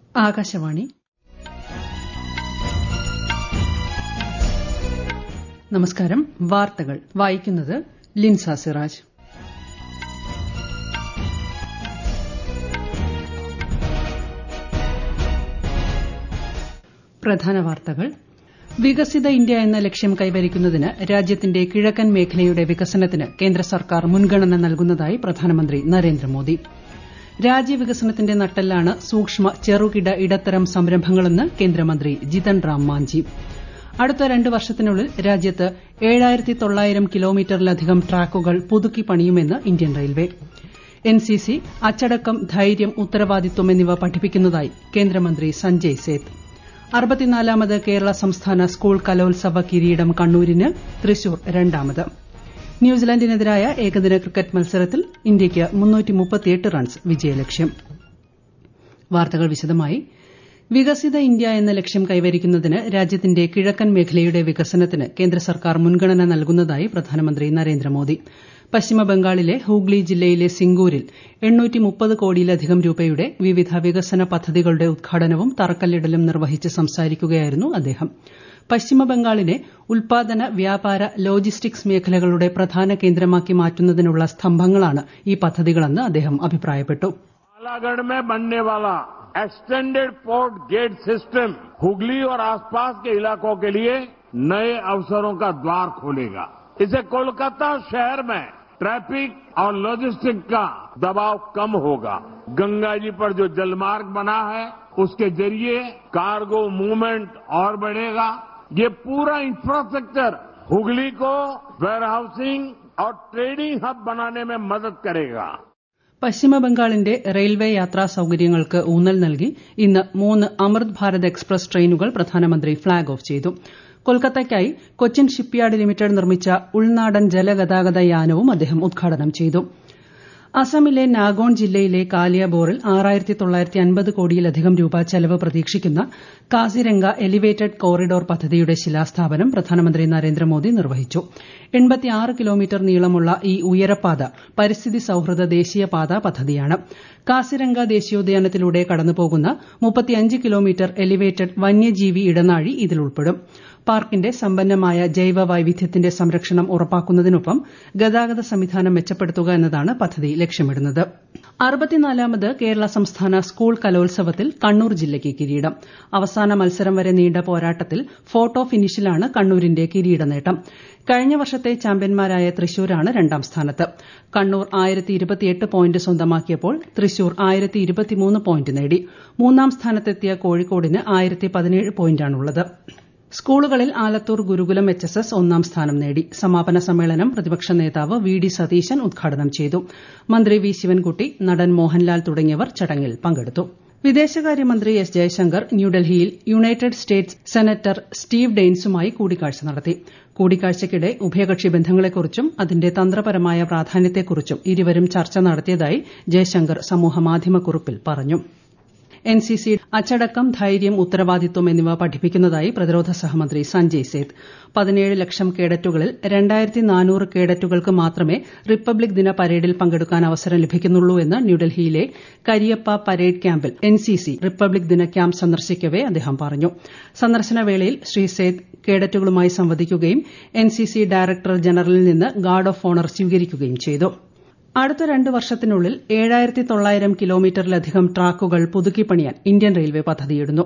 ആകാശവാണി നമസ്കാരം വാർത്തകൾ വായിക്കുന്നത് ലിൻസ സിറാജ് പ്രധാന വാർത്തകൾ വികസിത ഇന്ത്യ എന്ന ലക്ഷ്യം കൈവരിക്കുന്നതിന് രാജ്യത്തിന്റെ കിഴക്കൻ മേഖലയുടെ വികസനത്തിന് കേന്ദ്ര സർക്കാർ മുൻഗണന നൽകുന്നതായി പ്രധാനമന്ത്രി നരേന്ദ്രമോദി രാജ്യവികസനത്തിന്റെ നട്ടെല്ലാണ് സൂക്ഷ്മ ചെറുകിട ഇടത്തരം സംരംഭങ്ങളെന്ന് കേന്ദ്രമന്ത്രി ജിതൻ റാം മാഞ്ചി അടുത്ത രണ്ട് വർഷത്തിനുള്ളിൽ രാജ്യത്ത് ഏഴായിരത്തി തൊള്ളായിരം കിലോമീറ്ററിലധികം ട്രാക്കുകൾ പുതുക്കി പണിയുമെന്ന് ഇന്ത്യൻ റെയിൽവേ എൻസിസി അച്ചടക്കം ധൈര്യം ഉത്തരവാദിത്വം എന്നിവ പഠിപ്പിക്കുന്നതായി കേന്ദ്രമന്ത്രി സഞ്ജയ് സേത്ത് അറുപത്തിനാലാമത് കേരള സംസ്ഥാന സ്കൂൾ കലോത്സവ കിരീടം കണ്ണൂരിന് തൃശൂർ രണ്ടാമത് ന്യൂസിലൻഡിനെതിരായ ഏകദിന ക്രിക്കറ്റ് മത്സരത്തിൽ ഇന്ത്യയ്ക്ക് റൺസ് വിജയലക്ഷ്യം വാർത്തകൾ വിശദമായി വികസിത ഇന്ത്യ എന്ന ലക്ഷ്യം കൈവരിക്കുന്നതിന് രാജ്യത്തിന്റെ കിഴക്കൻ മേഖലയുടെ വികസനത്തിന് കേന്ദ്ര സർക്കാർ മുൻഗണന നൽകുന്നതായി പ്രധാനമന്ത്രി നരേന്ദ്രമോദി പശ്ചിമബംഗാളിലെ ഹൂഗ്ലി ജില്ലയിലെ സിംഗൂരിൽ കോടിയിലധികം രൂപയുടെ വിവിധ വികസന പദ്ധതികളുടെ ഉദ്ഘാടനവും തറക്കല്ലിടലും നിർവഹിച്ച് സംസാരിക്കുകയായിരുന്നു അദ്ദേഹം പശ്ചിമബംഗാളിനെ ഉൽപാദന വ്യാപാര ലോജിസ്റ്റിക്സ് മേഖലകളുടെ പ്രധാന കേന്ദ്രമാക്കി മാറ്റുന്നതിനുള്ള സ്തംഭങ്ങളാണ് ഈ പദ്ധതികളെന്ന് അദ്ദേഹം അഭിപ്രായപ്പെട്ടു बालागढ़ में बनने वाला extended port gate system Hooghly और आसपास के इलाकों के लिए नए अवसरों का द्वार खोलेगा इससे कोलकाता शहर में ट्रैफिक और लॉजिस्टिक का दबाव कम होगा गंगा जी पर जो जलमार्ग बना है उसके जरिए कार्गो मूवमेंट और बढ़ेगा ये पूरा इंफ्रास्ट्रक्चर हुगली को वेयरहाउसिंग और ट्रेडिंग हब बनाने में मदद करेगा പശ്ചിമബംഗാളിന്റെ റെയിൽവേ യാത്രാ സൌകര്യങ്ങൾക്ക് ഊന്നൽ നൽകി ഇന്ന് മൂന്ന് അമൃത് ഭാരത് എക്സ്പ്രസ് ട്രെയിനുകൾ പ്രധാനമന്ത്രി ഫ്ളാഗ് ഓഫ് ചെയ്തു കൊൽക്കത്തയ്ക്കായി കൊച്ചിൻ ഷിപ്പ്യാർഡ് ലിമിറ്റഡ് നിർമ്മിച്ച ഉൾനാടൻ ജലഗതാഗത യാനവും അദ്ദേഹം ഉദ്ഘാടനം ചെയ്തു അസമിലെ നാഗോൺ ജില്ലയിലെ കാലിയബോറിൽ ആറായിരത്തി തൊള്ളായിരത്തി അൻപത് കോടിയിലധികം രൂപ ചെലവ് പ്രതീക്ഷിക്കുന്ന കാസിരംഗ എലിവേറ്റഡ് കോറിഡോർ പദ്ധതിയുടെ ശിലാസ്ഥാപനം പ്രധാനമന്ത്രി നരേന്ദ്രമോദി നിർവഹിച്ചു എൺപത്തിയാറ് കിലോമീറ്റർ നീളമുള്ള ഈ ഉയരപ്പാത പരിസ്ഥിതി സൌഹൃദ ദേശീയപാത പദ്ധതിയാണ് കാസിരംഗ ദേശീയോദ്യാനത്തിലൂടെ കടന്നുപോകുന്ന മുപ്പത്തിയഞ്ച് കിലോമീറ്റർ എലിവേറ്റഡ് വന്യജീവി ഇടനാഴി ഇതിൽ ഉൾപ്പെടും പാർക്കിന്റെ സമ്പന്നമായ ജൈവ വൈവിധ്യത്തിന്റെ സംരക്ഷണം ഉറപ്പാക്കുന്നതിനൊപ്പം ഗതാഗത സംവിധാനം മെച്ചപ്പെടുത്തുക എന്നതാണ് പദ്ധതി ലക്ഷ്യമിടുന്നത് അറുപത്തിനാലാമത് കേരള സംസ്ഥാന സ്കൂൾ കലോത്സവത്തിൽ കണ്ണൂർ ജില്ലയ്ക്ക് കിരീടം അവസാന മത്സരം വരെ നീണ്ട പോരാട്ടത്തിൽ ഫോട്ടോ ഫിനിഷിലാണ് കണ്ണൂരിന്റെ കിരീട നേട്ടം കഴിഞ്ഞ വർഷത്തെ ചാമ്പ്യന്മാരായ തൃശൂരാണ് രണ്ടാം സ്ഥാനത്ത് കണ്ണൂർ പോയിന്റ് സ്വന്തമാക്കിയപ്പോൾ തൃശൂർ പോയിന്റ് നേടി മൂന്നാം സ്ഥാനത്തെത്തിയ കോഴിക്കോടിന് പോയിന്റാണുള്ളത് സ്കൂളുകളിൽ Alathur Gurukulam H S S ഒന്നാം സ്ഥാനം നേടി സമാപന സമ്മേളനം പ്രതിപക്ഷ നേതാവ് വി ഡി സതീശൻ ഉദ്ഘാടനം ചെയ്തു മന്ത്രി വി ശിവൻകുട്ടി നടൻ മോഹൻലാൽ തുടങ്ങിയവർ ചടങ്ങിൽ പങ്കെടുത്തു വിദേശകാര്യമന്ത്രി എസ് ജയശങ്കർ ന്യൂഡൽഹിയിൽ യുണൈറ്റഡ് സ്റ്റേറ്റ്സ് സെനറ്റർ സ്റ്റീവ് ഡെയ്ൻസുമായി കൂടിക്കാഴ്ച നടത്തി കൂടിക്കാഴ്ചയ്ക്കിടെ ഉഭയകക്ഷി ബന്ധങ്ങളെക്കുറിച്ചും അതിന്റെ തന്ത്രപരമായ പ്രാധാന്യത്തെക്കുറിച്ചും ഇരുവരും ചർച്ച നടത്തിയതായി ജയശങ്കർ സമൂഹമാധ്യമക്കുറിപ്പിൽ പറഞ്ഞു എൻസിസി അച്ചടക്കം ധൈര്യം ഉത്തരവാദിത്വം എന്നിവ പഠിപ്പിക്കുന്നതായി പ്രതിരോധ സഹമന്ത്രി സഞ്ജയ് സേത്ത് പതിനേഴ് ലക്ഷം കേഡറ്റുകളിൽ രണ്ടായിരത്തി നാനൂറ് കേഡറ്റുകൾക്ക് മാത്രമേ റിപ്പബ്ലിക് ദിന പരേഡിൽ പങ്കെടുക്കാൻ അവസരം ലഭിക്കുന്നുള്ളൂ എന്ന് ന്യൂഡൽഹിയിലെ കരിയപ്പ പരേഡ് ക്യാമ്പിൽ എൻസിസി റിപ്പബ്ലിക് ദിന ക്യാമ്പ് സന്ദർശിക്കവെ അദ്ദേഹം പറഞ്ഞു സന്ദർശന വേളയിൽ ശ്രീ സേത്ത് കേഡറ്റുകളുമായി സംവദിക്കുകയും എൻസിസി ഡയറക്ടർ ജനറലിൽ നിന്ന് ഗാർഡ് ഓഫ് ഓണർ സ്വീകരിക്കുകയും ചെയ്തു അടുത്ത രണ്ട് വർഷത്തിനുള്ളിൽ ഏഴായിരത്തി തൊള്ളായിരം കിലോമീറ്ററിലധികം ട്രാക്കുകൾ പുതുക്കിപ്പണിയാൻ ഇന്ത്യൻ റെയിൽവേ പദ്ധതിയിടുന്നു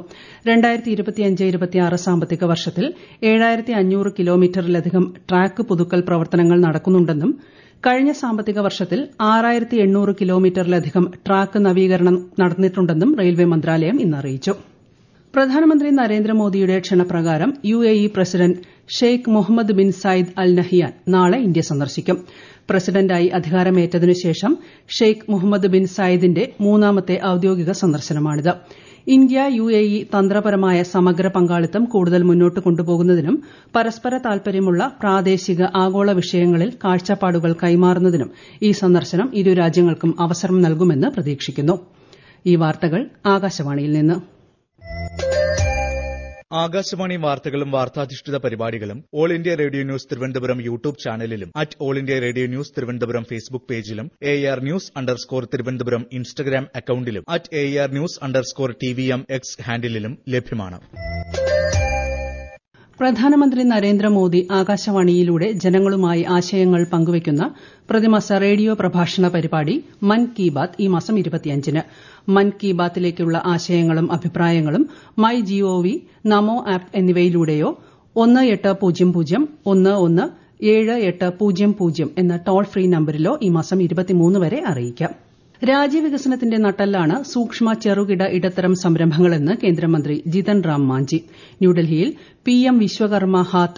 സാമ്പത്തിക വർഷത്തിൽ ഏഴായിരത്തി അഞ്ഞൂറ് കിലോമീറ്ററിലധികം ട്രാക്ക് പുതുക്കൽ പ്രവർത്തനങ്ങൾ നടക്കുന്നുണ്ടെന്നും കഴിഞ്ഞ സാമ്പത്തിക വർഷത്തിൽ ആറായിരത്തി എണ്ണൂറ് കിലോമീറ്ററിലധികം ട്രാക്ക് നവീകരണം നടന്നിട്ടുണ്ടെന്നും റെയിൽവേ മന്ത്രാലയം ഇന്ന് അറിയിച്ചു പ്രധാനമന്ത്രി നരേന്ദ്രമോദിയുടെ ക്ഷണപ്രകാരം U A E president Sheikh Mohamed bin Zayed al Nahyan നാളെ ഇന്ത്യ സന്ദർശിക്കും പ്രസിഡന്റായി അധികാരമേറ്റതിനുശേഷം ഷെയ്ഖ് മുഹമ്മദ് ബിൻ സയിദിന്റെ മൂന്നാമത്തെ ഔദ്യോഗിക സന്ദർശനമാണിത് ഇന്ത്യ യു എ ഇ തന്ത്രപരമായ സമഗ്ര പങ്കാളിത്തം കൂടുതൽ മുന്നോട്ട് കൊണ്ടുപോകുന്നതിനും പരസ്പര താൽപര്യമുള്ള പ്രാദേശിക ആഗോള വിഷയങ്ങളിൽ കാഴ്ചപ്പാടുകൾ കൈമാറുന്നതിനും ഈ സന്ദർശനം ഇരു രാജ്യങ്ങൾക്കും അവസരം നൽകുമെന്ന് പ്രതീക്ഷിക്കുന്നു ഈ വാർത്തകൾ ആകാശവാണിയിൽ നിന്ന് ആകാശവാണി വാർത്തകളും വാർത്താധിഷ്ഠിത പരിപാടികളും all India radio news Thiruvananthapuram YouTube ചാനലിലും at all India radio news Thiruvananthapuram Facebook പേജിലും A R news underscore Thiruvananthapuram Instagram അക്കൌണ്ടിലും at A R news underscore T V M X ഹാൻഡിലും ലഭ്യമാണ് പ്രധാനമന്ത്രി നരേന്ദ്രമോദി ആകാശവാണിയിലൂടെ ജനങ്ങളുമായി ആശയങ്ങൾ പങ്കുവയ്ക്കുന്ന പ്രതിമാസ റേഡിയോ പ്രഭാഷണ പരിപാടി മൻ കി ബാത് ഈ മാസം ഇരുപത്തിയഞ്ചിന് മൻ കി ബാത്തിലേക്കുള്ള ആശയങ്ങളും അഭിപ്രായങ്ങളും മൈ ജിഒവി നമോ ആപ്പ് എന്നിവയിലൂടെയോ ഒന്ന് എട്ട് പൂജ്യം പൂജ്യം ഒന്ന് ഒന്ന് ഏഴ് എട്ട് പൂജ്യം പൂജ്യം എന്ന ടോൾ ഫ്രീ നമ്പരിലോ ഈ മാസം ഇരുപത്തിമൂന്ന് വരെ അറിയിക്കാം രാജ്യവികസനത്തിന്റെ നട്ടെല്ലാണ് സൂക്ഷ്മ ചെറുകിട ഇടത്തരം സംരംഭങ്ങളെന്ന് കേന്ദ്രമന്ത്രി ജിതൻ റാം മാഞ്ചി ന്യൂഡൽഹിയിൽ പിഎം വിശ്വകർമ്മ ഹാത്ത്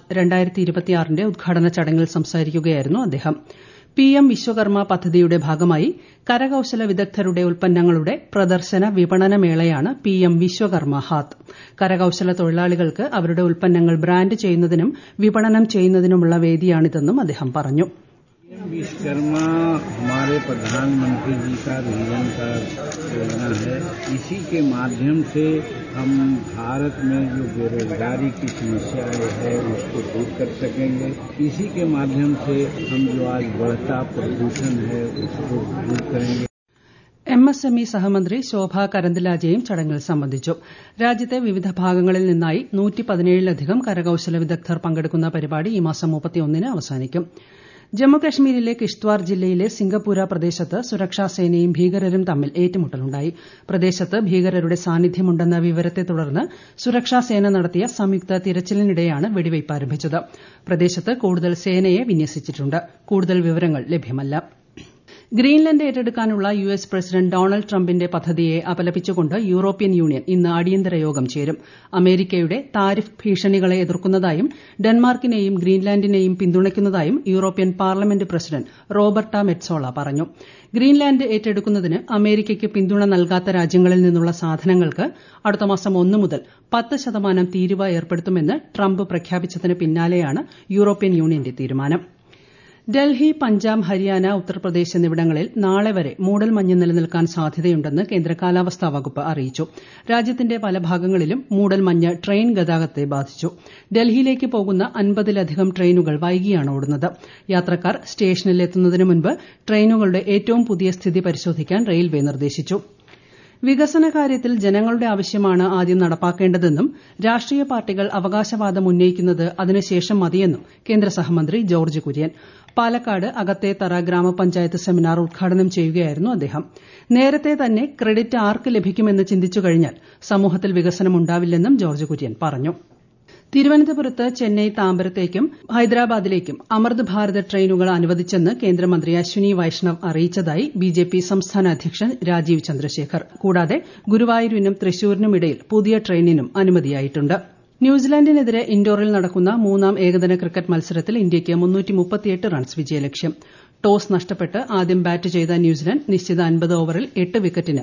ന്റെ ഉദ്ഘാടന ചടങ്ങിൽ സംസാരിക്കുകയായിരുന്നു അദ്ദേഹം പിഎം വിശ്വകർമ്മ പദ്ധതിയുടെ ഭാഗമായി കരകൌശല വിദഗ്ധരുടെ ഉൽപ്പന്നങ്ങളുടെ പ്രദർശന വിപണന മേളയാണ് പിഎം വിശ്വകർമ്മ ഹാത്ത് കരകൌശല തൊഴിലാളികൾക്ക് അവരുടെ ഉൽപ്പന്നങ്ങൾ ബ്രാൻഡ് ചെയ്യുന്നതിനും വിപണനം ചെയ്യുന്നതിനുമുള്ള വേദിയാണിതെന്നും അദ്ദേഹം പറഞ്ഞു विश्वकर्मा हमारे प्रधानमंत्री जी का विजन का योजना है इसी के माध्यम से हम भारत में जो बेरोजगारी की समस्या है उसको दूर कर सकेंगे इसी के माध्यम से हम जो आज बढ़ता प्रदूषण है उसको दूर करेंगे എം എസ് എം ഇ സഹമന്ത്രി ശോഭ കരന്തിലാജയും ചടങ്ങിൽ സംബന്ധിച്ചു രാജ്യത്തെ വിവിധ ഭാഗങ്ങളിൽ നിന്നായി നൂറ്റി പതിനേഴിലധികം കരകൌശല വിദഗ്ധർ പങ്കെടുക്കുന്ന പരിപാടി ഈ മാസം മുപ്പത്തിയൊന്നിന് അവസാനിക്കും ജമ്മുകശ്മീരിലെ കിഷ്ത്വാർ ജില്ലയിലെ സിംഗപ്പൂര പ്രദേശത്ത് സുരക്ഷാസേനയും ഭീകരരും തമ്മിൽ ഏറ്റുമുട്ടലുണ്ടായി പ്രദേശത്ത് ഭീകരരുടെ സാന്നിധ്യമുണ്ടെന്ന വിവരത്തെ തുടർന്ന് സുരക്ഷാസേന നടത്തിയ സംയുക്ത തിരച്ചിലിനിടെയാണ് വെടിവയ്പ് ആരംഭിച്ചത് പ്രദേശത്ത് കൂടുതൽ സേനയെ വിന്യസിച്ചിട്ടുണ്ട് കൂടുതൽ വിവരങ്ങൾ ലഭ്യമല്ല ഗ്രീൻലൻഡ് ഏറ്റെടുക്കാനുള്ള യു എസ് പ്രസിഡന്റ് ഡൊണാൾഡ് ട്രംപിന്റെ പദ്ധതിയെ അപലപിച്ചുകൊണ്ട് യൂറോപ്യൻ യൂണിയൻ ഇന്ന് അടിയന്തര യോഗം ചേരും അമേരിക്കയുടെ താരിഫ് ഭീഷണികളെ എതിർക്കുന്നതായും ഡെൻമാർക്കിനെയും ഗ്രീൻലാൻഡിനെയും പിന്തുണയ്ക്കുന്നതായും European parliament president Roberta Metsola പറഞ്ഞു ഗ്രീൻലാൻഡ് ഏറ്റെടുക്കുന്നതിന് അമേരിക്കയ്ക്ക് പിന്തുണ നൽകാത്ത രാജ്യങ്ങളിൽ നിന്നുള്ള സാധനങ്ങൾക്ക് അടുത്ത മാസം ഒന്ന് മുതൽ പത്ത് ശതമാനം തീരുവ ഏർപ്പെടുത്തുമെന്ന് ട്രംപ് പ്രഖ്യാപിച്ചതിന് പിന്നാലെയാണ് യൂറോപ്യൻ യൂണിയന്റെ തീരുമാനം ഡൽഹി പഞ്ചാബ് ഹരിയാന ഉത്തർപ്രദേശ് എന്നിവിടങ്ങളിൽ നാളെ വരെ മൂടൽമഞ്ഞ് നിലനിൽക്കാൻ സാധ്യതയുണ്ടെന്ന് കേന്ദ്ര കാലാവസ്ഥാ വകുപ്പ് അറിയിച്ചു രാജ്യത്തിന്റെ പല ഭാഗങ്ങളിലും മൂടൽമഞ്ഞ് ട്രെയിൻ ഗതാഗതത്തെ ബാധിച്ചു ഡൽഹിയിലേക്ക് പോകുന്ന അൻപതിലധികം ട്രെയിനുകൾ വൈകിയാണ് ഓടുന്നത് യാത്രക്കാർ സ്റ്റേഷനിൽ എത്തുന്നതിന് മുൻപ് ട്രെയിനുകളുടെ ഏറ്റവും പുതിയ സ്ഥിതി പരിശോധിക്കാൻ റെയിൽവേ നിർദ്ദേശിച്ചു വികസന കാര്യത്തിൽ ജനങ്ങളുടെ ആവശ്യമാണ് ആദ്യം നടപ്പാക്കേണ്ടതെന്നും രാഷ്ട്രീയ പാർട്ടികൾ അവകാശവാദം ഉന്നയിക്കുന്നത് അതിനുശേഷം മതിയെന്നും കേന്ദ്ര സഹമന്ത്രി ജോർജ് കുര്യൻ പാലക്കാട് അകത്തേത്തറ ഗ്രാമപഞ്ചായത്ത് സെമിനാർ ഉദ്ഘാടനം ചെയ്യുകയായിരുന്നു അദ്ദേഹം നേരത്തെ തന്നെ ക്രെഡിറ്റ് ആർക്ക് ലഭിക്കുമെന്ന് ചിന്തിച്ചു കഴിഞ്ഞാൽ സമൂഹത്തിൽ വികസനമുണ്ടാവില്ലെന്നും ജോർജ് കുര്യൻ പറഞ്ഞു തിരുവനന്തപുരത്ത് ചെന്നൈ താമ്പരത്തേക്കും ഹൈദരാബാദിലേക്കും അമൃത് ഭാരത് ട്രെയിനുകൾ അനുവദിച്ചെന്ന് കേന്ദ്രമന്ത്രി അശ്വിനി വൈഷ്ണവ് അറിയിച്ചതായി ബിജെപി സംസ്ഥാന അധ്യക്ഷൻ രാജീവ് ചന്ദ്രശേഖർ കൂടാതെ ഗുരുവായൂരിനും തൃശൂരിനും ഇടയിൽ പുതിയ ട്രെയിനിനും അനുമതിയായിട്ടുണ്ട് ന്യൂസിലാൻഡിനെതിരെ ഇൻഡോറിൽ നടക്കുന്ന മൂന്നാം ഏകദിന ക്രിക്കറ്റ് മത്സരത്തിൽ ഇന്ത്യയ്ക്ക് റൺസ് വിജയലക്ഷ്യം ടോസ് നഷ്ടപ്പെട്ട് ആദ്യം ബാറ്റ് ചെയ്ത ന്യൂസിലാൻഡ് നിശ്ചിത അൻപത് ഓവറിൽ എട്ട് വിക്കറ്റിന്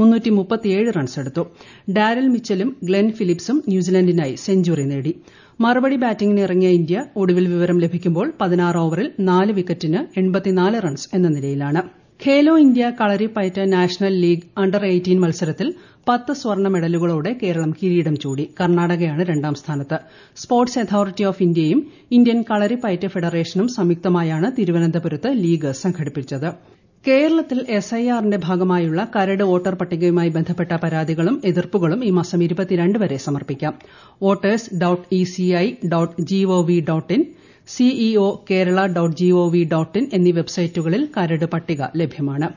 റൺസ് എടുത്തു ഡാരൽ മിച്ചലും ഗ്ലെൻ ഫിലിപ്സും ന്യൂസിലാൻഡിനായി സെഞ്ചുറി നേടി മറുപടി ബാറ്റിംഗിന് ഇറങ്ങിയ ഇന്ത്യ ഒടുവിൽ വിവരം ലഭിക്കുമ്പോൾ പതിനാറ് ഓവറിൽ നാല് വിക്കറ്റിന് റൺസ് എന്ന നിലയിലാണ് Khelo India Kalaripayattu national league under eighteen മത്സരത്തിൽ പത്ത് സ്വർണ്ണ മെഡലുകളോടെ കേരളം കിരീടം ചൂടി കർണാടകയാണ് രണ്ടാം സ്ഥാനത്ത് സ്പോർട്സ് അതോറിറ്റി ഓഫ് ഇന്ത്യയും ഇന്ത്യൻ കളരിപ്പയറ്റ് ഫെഡറേഷനും സംയുക്തമായാണ് തിരുവനന്തപുരത്ത് ലീഗ് സംഘടിപ്പിച്ചത് കേരളത്തിൽ എസ് ഐ ആറിന്റെ ഭാഗമായുള്ള കരട് വോട്ടർ പട്ടികയുമായി ബന്ധപ്പെട്ട പരാതികളും എതിർപ്പുകളും ഈ മാസം വരെ സമർപ്പിക്കാം voters dot E C I dot G O V dot in CEO Kerala dot G O V dot in എന്നീ വെബ്സൈറ്റുകളിൽ കരട് പട്ടിക ലഭ്യമാണ്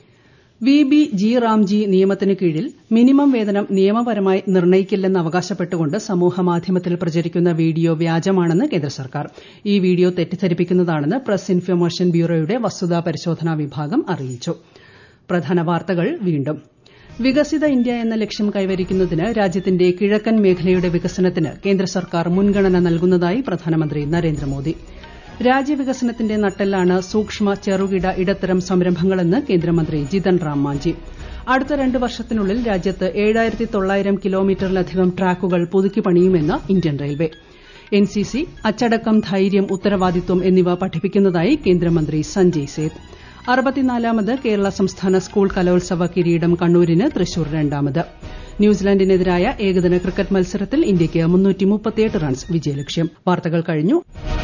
വി ബി ജി റാംജി നിയമത്തിന് കീഴിൽ മിനിമം വേതനം നിയമപരമായി നിർണ്ണയിക്കില്ലെന്ന് അവകാശപ്പെട്ടുകൊണ്ട് സമൂഹമാധ്യമത്തിൽ പ്രചരിക്കുന്ന വീഡിയോ വ്യാജമാണെന്ന് കേന്ദ്ര സർക്കാർ ഈ വീഡിയോ തെറ്റിദ്ധരിപ്പിക്കുന്നതാണെന്ന് പ്രസ് ഇൻഫർമേഷൻ ബ്യൂറോയുടെ വസ്തുതാ പരിശോധനാ വിഭാഗം അറിയിച്ചു പ്രധാന വാർത്തകൾ വീണ്ടും വികസിത ഇന്ത്യ എന്ന ലക്ഷ്യം കൈവരിക്കുന്നതിന് രാജ്യത്തിന്റെ കിഴക്കൻ മേഖലയുടെ വികസനത്തിന് കേന്ദ്ര സർക്കാർ മുൻഗണന നൽകുന്നതായി പ്രധാനമന്ത്രി നരേന്ദ്രമോദി രാജ്യവികസനത്തിന്റെ നട്ടെല്ലാണ് സൂക്ഷ്മ ചെറുകിട ഇടത്തരം സംരംഭങ്ങളെന്ന് കേന്ദ്രമന്ത്രി ജിതൻ റാം മാഞ്ചി അടുത്ത രണ്ട് വർഷത്തിനുള്ളിൽ രാജ്യത്ത് ഏഴായിരത്തി തൊള്ളായിരം കിലോമീറ്ററിലധികം ട്രാക്കുകൾ പുതുക്കി പണിയുമെന്ന് ഇന്ത്യൻ റെയിൽവേ എൻസിസി അച്ചടക്കം ധൈര്യം ഉത്തരവാദിത്വം എന്നിവ പഠിപ്പിക്കുന്നതായി കേന്ദ്രമന്ത്രി സഞ്ജയ് സേത്ത് അറുപത്തിനാലാമത് കേരള സംസ്ഥാന സ്കൂൾ കലോത്സവ കിരീടം കണ്ണൂരിന് തൃശൂർ രണ്ടാമത് ന്യൂസിലാൻഡിനെതിരായ ഏകദിന ക്രിക്കറ്റ് മത്സരത്തിൽ ഇന്ത്യയ്ക്ക് റൺസ് വിജയലക്ഷ്യം വാർത്തകൾ കഴിഞ്ഞു